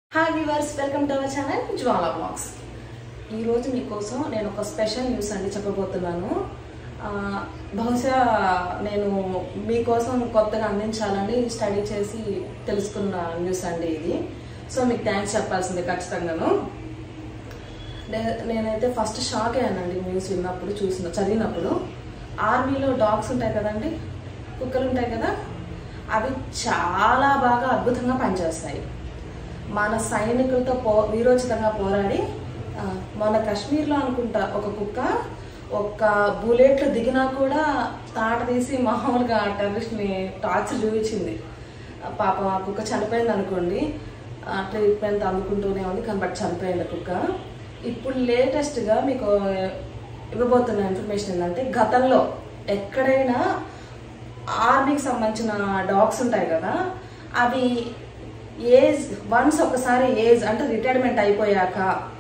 hi viewers welcome to our channel Jwala blogs ఈరోజు మీకోసం నేను ఒక స్పెషల్ న్యూస్ అండి చెప్పబోతున్నాను ఆ, బహుశా నేను మీకోసం కొత్తగా అందించాలని స్టడీ చేసి తెలుసుకున్న న్యూస్ అండి ఇది సో మీకు థ్యాంక్స్ చెప్పాల్సిందే ఖచ్చితంగాను నే- నేనైతే ఫస్ట్ షాక్ అయ్యానండి న్యూస్ విన్నప్పుడు చూసిన చదివినప్పుడు ఆర్మీలో డాగ్స్ ఉంటాయి కదండి కుక్కలు ఉంటాయి కదా అవి చాలా బాగా అద్భుతంగా పనిచేస్తాయి మన సైనికులతో పో వీరోచితంగా పోరాడి ఆ, మన కాశ్మీర్లో అనుకుంటా ఒక కుక్క ఒక్క బుల్లెట్లు దిగినా కూడా తాట తీసి మామూలుగా టెర్రరిస్ట్ని టార్చర్ చూపించింది ఆ, పాపం ఆ కుక్క చనిపోయింది అనుకోండి ట్రీట్మెంట్ అందుకుంటూనే ఉంది కానీ బట్ చనిపోయింది ఆ కుక్క ఇప్పుడు లేటెస్ట్గా మీకు ఇవ్వబోతున్న ఇన్ఫర్మేషన్ ఏంటంటే గతంలో ఎక్కడైనా ఆర్మీకి సంబంధించిన డాగ్స్ ఉంటాయి కదా అవి ఏజ్ వన్స్ ఒకసారి ఏజ్ అంటే రిటైర్మెంట్ అయిపోయాక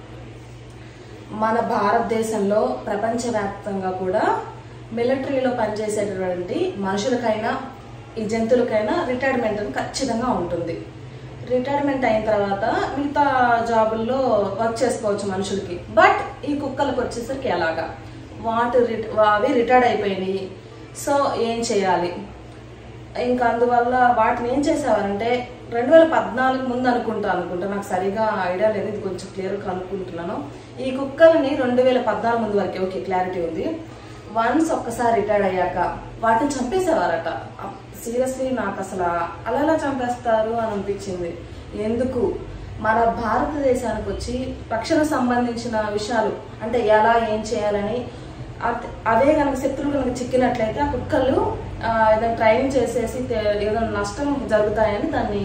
మన భారతదేశంలో ప్రపంచవ్యాప్తంగా కూడా మిలిటరీలో పనిచేసేటటువంటి మనుషులకైనా ఈ జంతువులకైనా రిటైర్మెంట్ అని ఖచ్చితంగా ఉంటుంది రిటైర్మెంట్ అయిన తర్వాత మిగతా జాబుల్లో వర్క్ చేసుకోవచ్చు మనుషులకి బట్ ఈ కుక్కలకు వచ్చేసరికి ఎలాగా వాటి రిట- అవి రిటైర్డ్ అయిపోయినాయి సో ఏం చేయాలి ఇంకా అందువల్ల వాటిని ఏం చేసేవారంటే రెండు వేల పద్నాలుగు ముందు అనుకుంటా అనుకుంటా నాకు సరిగా ఐడియా లేదు ఇది కొంచెం క్లియర్గా అనుకుంటున్నాను ఈ కుక్కలని రెండు వేల పద్నాలుగు ముందు వరకే ఓకే క్లారిటీ ఉంది వన్స్ ఒక్కసారి రిటైర్డ్ అయ్యాక వాటిని చంపేసేవారట సీరియస్లీ నాకు అసలు అలా ఎలా చంపేస్తారు అని అనిపించింది ఎందుకు మన భారతదేశానికి వచ్చి రక్షణ సంబంధించిన విషయాలు అంటే ఎలా ఏం చేయాలని అట్- అదే కనుక శత్రువులు కనుక చిక్కినట్లయితే ఆ కుక్కలు ఆ, ఏదైనా ట్రైన్ చేసేసి తే- ఏదైనా నష్టం జరుగుతాయని దాన్ని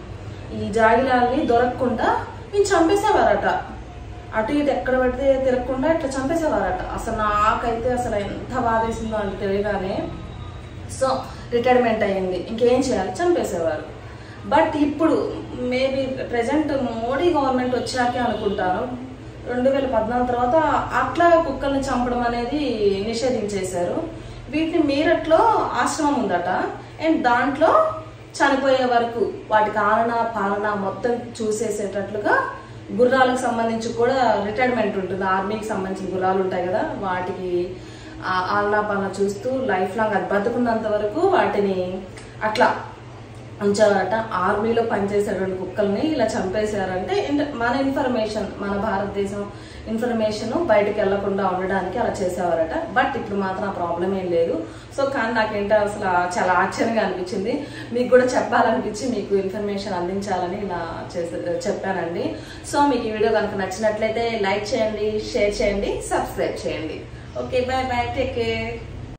ఈ జాగిలాల్ని దొరకకుండా వీళ్ళు చంపేసేవారట అటు ఇటు ఎక్కడ పడితే తిరగకుండా ఇట్లా చంపేసేవారట అసలు నాకైతే అసలు ఎంత బాధేసిందో అంటే తెలియగానే సో రిటైర్మెంట్ అయ్యింది ఇంకేం చేయాలి చంపేసేవారు బట్ ఇప్పుడు మేబీ ప్రజెంట్ మోడీ గవర్నమెంట్ వచ్చాకే అనుకుంటాను రెండు వేల పద్నాలుగు తర్వాత అట్లా కుక్కల్ని చంపడం అనేది నిషేధించేశారు వీటిని మీరట్లో ఆశ్రమం ఉందట అండ్ దాంట్లో చనిపోయే వరకు వాటికి ఆలన పాలన మొత్తం చూసేసేటట్లుగా గుర్రాలకు సంబంధించి కూడా రిటైర్మెంట్ ఉంటుంది ఆర్మీకి సంబంధించిన గుర్రాలు ఉంటాయి కదా వాటికి ఆ ఆలనా పాలన చూస్తూ లైఫ్ లాంగ్ అది బతుకున్నంత వరకు వాటిని అట్లా ఉంచారట ఆర్మీలో పనిచేసేటువంటి కుక్కల్ని ఇలా చంపేశారంటే ఇంట- మన ఇన్ఫర్మేషన్ మన భారతదేశం ఇన్ఫర్మేషన్ బయటకు వెళ్లకుండా ఉండడానికి అలా చేసేవారట బట్ ఇప్పుడు మాత్రం ఆ ప్రాబ్లం ఏం లేదు సో కానీ నాకేంటో అసలు చాలా ఆశ్చర్యంగా అనిపించింది మీకు కూడా చెప్పాలనిపించి మీకు ఇన్ఫర్మేషన్ అందించాలని ఇలా చేసే చెప్పానండి సో మీకు ఈ వీడియో కనుక నచ్చినట్లయితే లైక్ చేయండి షేర్ చేయండి సబ్స్క్రైబ్ చేయండి okay bye bye take care